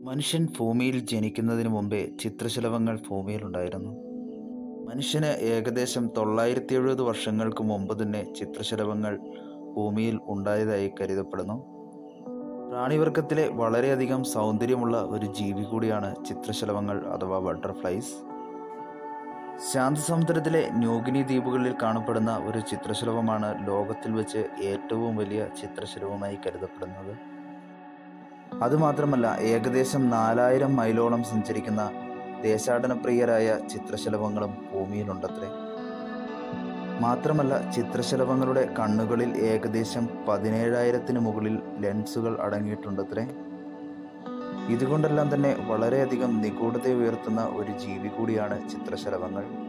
മനുഷ്യൻ ഭൂമിയിൽ ജനിക്കുന്നതിന് മുമ്പേ ചിത്രശലഭങ്ങൾ ഭൂമിയിലുണ്ടായിരുന്നു മനുഷ്യന് ഏകദേശം തൊള്ളായിരത്തി എഴുപത് വർഷങ്ങൾക്ക് മുമ്പ് തന്നെ ചിത്രശലഭങ്ങൾ ഭൂമിയിൽ ഉണ്ടായതായി കരുതപ്പെടുന്നു പ്രാണിവർഗത്തിലെ വളരെയധികം സൗന്ദര്യമുള്ള ഒരു ജീവി കൂടിയാണ് ചിത്രശലഭങ്ങൾ അഥവാ ബട്ടർഫ്ലൈസ് ശാന്തസമുദ്രത്തിലെ ന്യൂഗിനി ദ്വീപുകളിൽ കാണപ്പെടുന്ന ഒരു ചിത്രശലഭമാണ് ലോകത്തിൽ വെച്ച് ഏറ്റവും വലിയ ചിത്രശലഭമായി കരുതപ്പെടുന്നത് അതുമാത്രമല്ല ഏകദേശം നാലായിരം മൈലോളം സഞ്ചരിക്കുന്ന ദേശാടനപ്രിയരായ ചിത്രശലഭങ്ങളും ഭൂമിയിലുണ്ടത്രേ മാത്രമല്ല ചിത്രശലഭങ്ങളുടെ കണ്ണുകളിൽ ഏകദേശം പതിനേഴായിരത്തിന് മുകളിൽ ലെൻസുകൾ അടങ്ങിയിട്ടുണ്ടത്രേ ഇതുകൊണ്ടെല്ലാം തന്നെ വളരെയധികം നിഗൂഢത ഉയർത്തുന്ന ഒരു ജീവി കൂടിയാണ് ചിത്രശലഭങ്ങൾ